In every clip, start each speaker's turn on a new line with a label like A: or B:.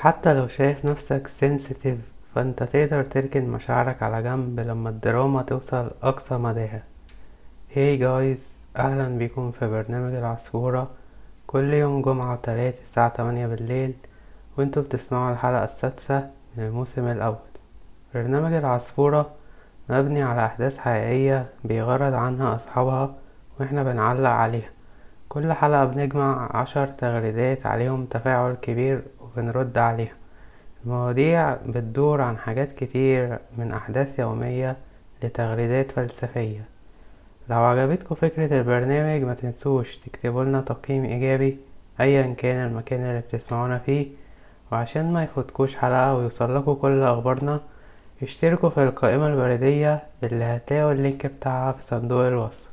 A: حتى لو شايف نفسك سنسيتيف فانت تقدر تركن مشاعرك على جنب لما الدراما توصل اقصى مداها هاي جايز اهلا بيكم في برنامج العصفورة كل يوم جمعة وتلات الساعة تمانية بالليل وانتوا بتسمعوا الحلقة السادسة من الموسم الاول برنامج العصفورة مبني على احداث حقيقية بيغرد عنها اصحابها واحنا بنعلق عليها كل حلقة بنجمع عشر تغريدات عليهم تفاعل كبير وبنرد عليها المواضيع بتدور عن حاجات كتير من أحداث يومية لتغريدات فلسفية لو عجبتكم فكرة البرنامج ما تنسوش تكتبولنا تقييم إيجابي أيا كان المكان اللي بتسمعونا فيه وعشان ما يفوتكوش حلقة ويوصلكوا كل أخبارنا اشتركوا في القائمة البريدية اللي هتلاقوا اللينك بتاعها في صندوق الوصف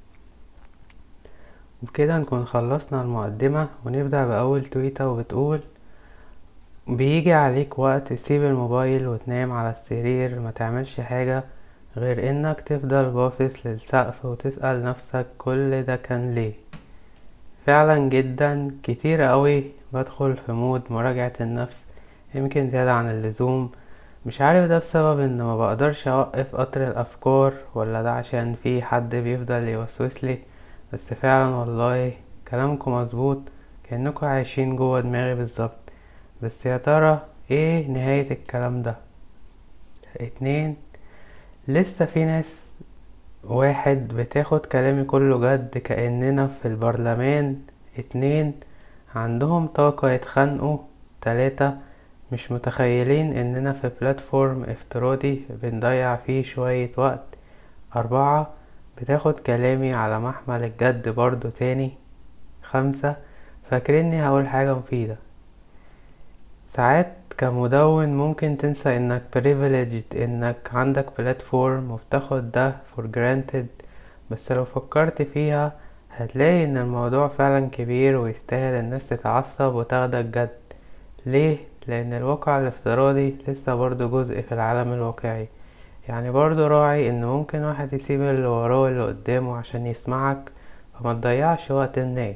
A: وبكده نكون خلصنا المقدمة ونبدأ بأول تويتة وبتقول بيجي عليك وقت تسيب الموبايل وتنام على السرير ما تعملش حاجة غير انك تفضل باصص للسقف وتسأل نفسك كل ده كان ليه فعلا جدا كتير قوي بدخل في مود مراجعة النفس يمكن زيادة عن اللزوم مش عارف ده بسبب ان ما بقدرش اوقف قطر الافكار ولا ده عشان في حد بيفضل يوسوسلي بس فعلا والله كلامكم مظبوط كأنكم عايشين جوه دماغي بالظبط بس يا ترى ايه نهاية الكلام ده اتنين لسه في ناس واحد بتاخد كلامي كله جد كأننا في البرلمان اتنين عندهم طاقة يتخانقوا تلاتة مش متخيلين اننا في بلاتفورم افتراضي بنضيع فيه شوية وقت اربعة بتاخد كلامي على محمل الجد برضو تاني خمسة فاكريني هقول حاجة مفيدة ساعات كمدون ممكن تنسى انك privileged انك عندك بلاتفورم وبتاخد ده for granted بس لو فكرت فيها هتلاقي ان الموضوع فعلا كبير ويستاهل الناس تتعصب وتاخدك جد ليه لان الواقع الافتراضي لسه برضو جزء في العالم الواقعي يعني برضو راعي ان ممكن واحد يسيب اللي وراه واللي قدامه عشان يسمعك فما تضيعش وقت الناس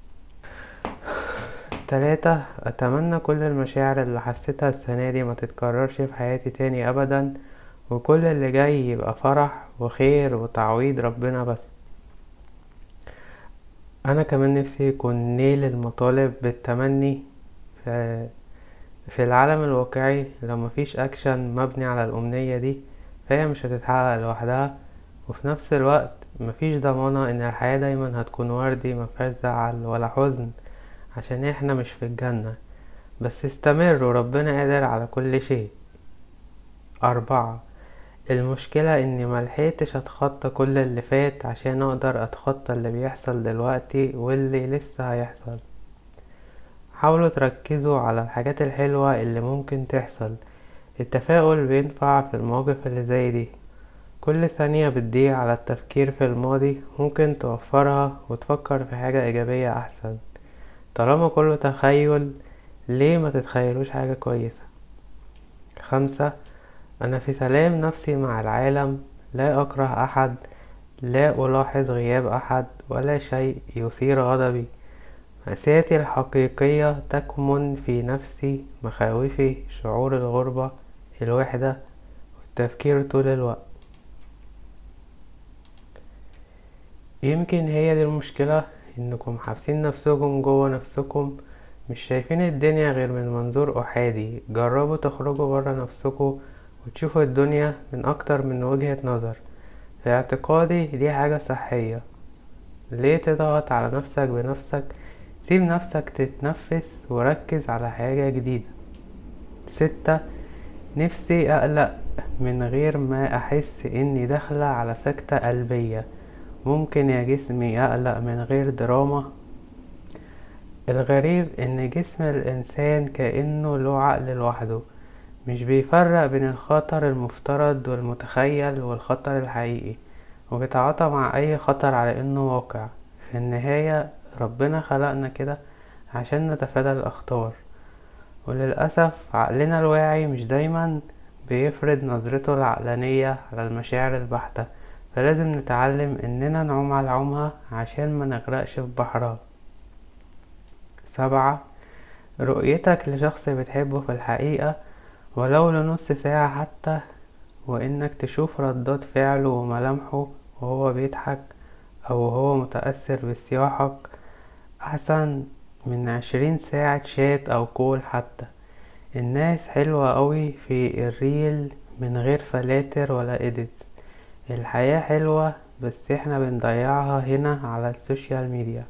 A: تلاتة اتمنى كل المشاعر اللي حسيتها السنة دي ما تتكررش في حياتي تاني ابدا وكل اللي جاي يبقى فرح وخير وتعويض ربنا بس انا كمان نفسي يكون نيل المطالب بالتمني في, في العالم الواقعي لو مفيش اكشن مبني على الامنية دي فهي مش هتتحقق لوحدها وفي نفس الوقت مفيش ضمانة ان الحياة دايما هتكون وردي مفيهاش زعل ولا حزن عشان احنا مش في الجنة بس استمروا ربنا قادر على كل شيء أربعة المشكلة اني ملحقتش اتخطى كل اللي فات عشان اقدر اتخطى اللي بيحصل دلوقتي واللي لسه هيحصل حاولوا تركزوا على الحاجات الحلوة اللي ممكن تحصل التفاؤل بينفع في المواقف اللي زي دي كل ثانية بتضيع على التفكير في الماضي ممكن توفرها وتفكر في حاجة إيجابية أحسن طالما كله تخيل ليه ما تتخيلوش حاجة كويسة خمسة أنا في سلام نفسي مع العالم لا أكره أحد لا ألاحظ غياب أحد ولا شيء يثير غضبي مأساتي الحقيقية تكمن في نفسي مخاوفي شعور الغربة الوحدة والتفكير طول الوقت يمكن هي دي المشكلة انكم حابسين نفسكم جوه نفسكم مش شايفين الدنيا غير من منظور احادي جربوا تخرجوا برا نفسكم وتشوفوا الدنيا من اكتر من وجهة نظر في اعتقادي دي حاجة صحية ليه تضغط على نفسك بنفسك سيب نفسك تتنفس وركز على حاجة جديدة ستة نفسي اقلق من غير ما احس اني داخلة على سكتة قلبية ممكن يا جسمي اقلق من غير دراما الغريب ان جسم الانسان كأنه له عقل لوحده مش بيفرق بين الخطر المفترض والمتخيل والخطر الحقيقي وبيتعاطى مع اي خطر على انه واقع في النهاية ربنا خلقنا كده عشان نتفادى الاخطار وللأسف عقلنا الواعي مش دايما بيفرض نظرته العقلانية على المشاعر البحتة فلازم نتعلم اننا نعوم على عومها عشان ما نغرقش في بحرها سبعة رؤيتك لشخص بتحبه في الحقيقة ولو لنص ساعة حتى وانك تشوف ردات فعله وملامحه وهو بيضحك او هو متأثر بصياحك احسن من عشرين ساعة شات او كول حتى الناس حلوة قوي في الريل من غير فلاتر ولا إيديتس الحياة حلوة بس احنا بنضيعها هنا على السوشيال ميديا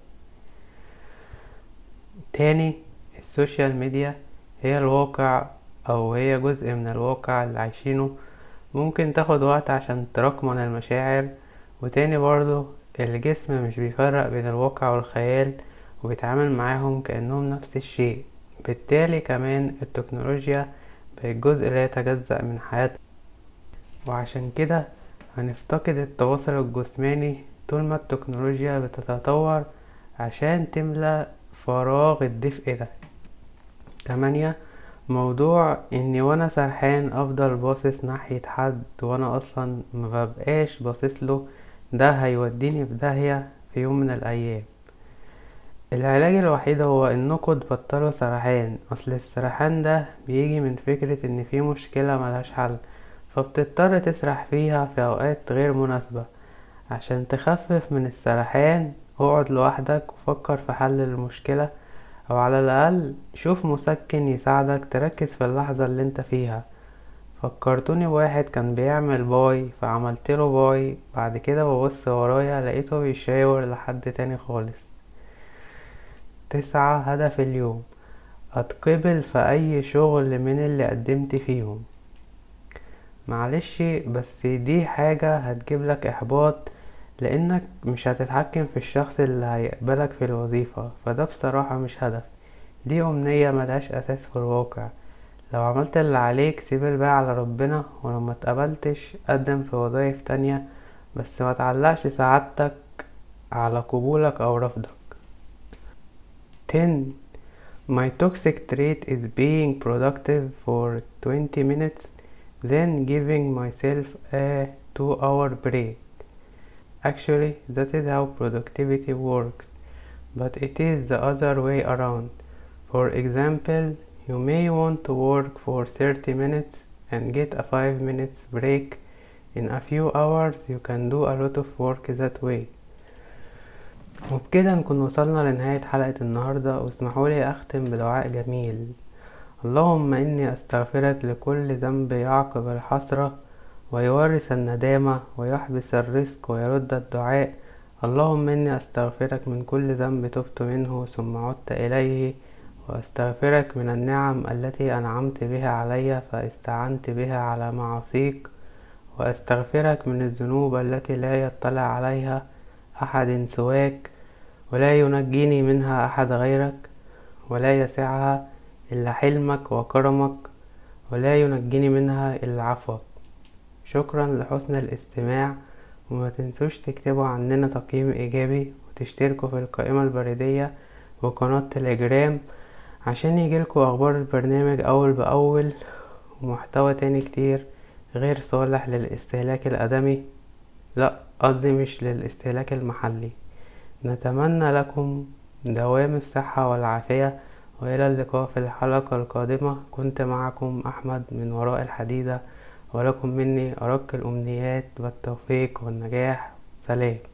A: تاني السوشيال ميديا هي الواقع او هي جزء من الواقع اللي عايشينه ممكن تاخد وقت عشان ترقمن المشاعر وتاني برضو الجسم مش بيفرق بين الواقع والخيال وبيتعامل معاهم كأنهم نفس الشيء بالتالي كمان التكنولوجيا بقت جزء لا يتجزأ من حياتنا وعشان كده هنفتقد التواصل الجسماني طول ما التكنولوجيا بتتطور عشان تملأ فراغ الدفء ده تمانية موضوع اني وانا سرحان افضل باصص ناحية حد وانا اصلا مببقاش باصصله ده هيوديني في داهية في يوم من الايام العلاج الوحيد هو انكم تبطلوا سرحان اصل السرحان ده بيجي من فكرة ان في مشكلة ملهاش حل فبتضطر تسرح فيها في اوقات غير مناسبة عشان تخفف من السرحان اقعد لوحدك وفكر في حل المشكلة او على الاقل شوف مسكن يساعدك تركز في اللحظة اللي انت فيها فكرتوني بواحد كان بيعمل باي فعملتله باي بعد كده ببص ورايا لقيته بيشاور لحد تاني خالص تسعة هدف اليوم اتقبل في اي شغل من اللي قدمت فيهم معلش بس دي حاجة هتجيبلك احباط لانك مش هتتحكم في الشخص اللي هيقبلك في الوظيفة فده بصراحة مش هدف دي امنية ملهاش اساس في الواقع لو عملت اللي عليك سيب الباقي على ربنا ولو ما اتقبلتش قدم في وظايف تانية بس ما تعلقش سعادتك على قبولك او رفضك 10 My toxic trait is being productive for 20 minutes then giving myself a 2 hour break Actually, that is how productivity works, but it is the other way around. For example, you may want to work for 30 minutes and get a 5 minutes break. In a few hours, you can do a lot of work that way. وبكده نكون وصلنا لنهاية حلقة النهاردة واسمحولي أختم بدعاء جميل اللهم إني أستغفرك لكل ذنب يعقب الحسرة ويورث الندامة ويحبس الرزق ويرد الدعاء اللهم إني أستغفرك من كل ذنب تبت منه ثم عدت إليه وأستغفرك من النعم التي أنعمت بها علي فاستعنت بها على معاصيك وأستغفرك من الذنوب التي لا يطلع عليها أحد سواك ولا ينجيني منها أحد غيرك ولا يسعها إلا حلمك وكرمك ولا ينجيني منها إلا عفوك شكرا لحسن الاستماع وما تنسوش تكتبوا عننا تقييم ايجابي وتشتركوا في القائمة البريدية وقناة تليجرام عشان يجيلكوا اخبار البرنامج اول باول ومحتوى تاني كتير غير صالح للاستهلاك الادمي لا قصدي مش للاستهلاك المحلي نتمنى لكم دوام الصحة والعافية وإلى اللقاء في الحلقة القادمة كنت معكم أحمد من وراء الحديدة ولكم مني أرق الأمنيات والتوفيق والنجاح سلام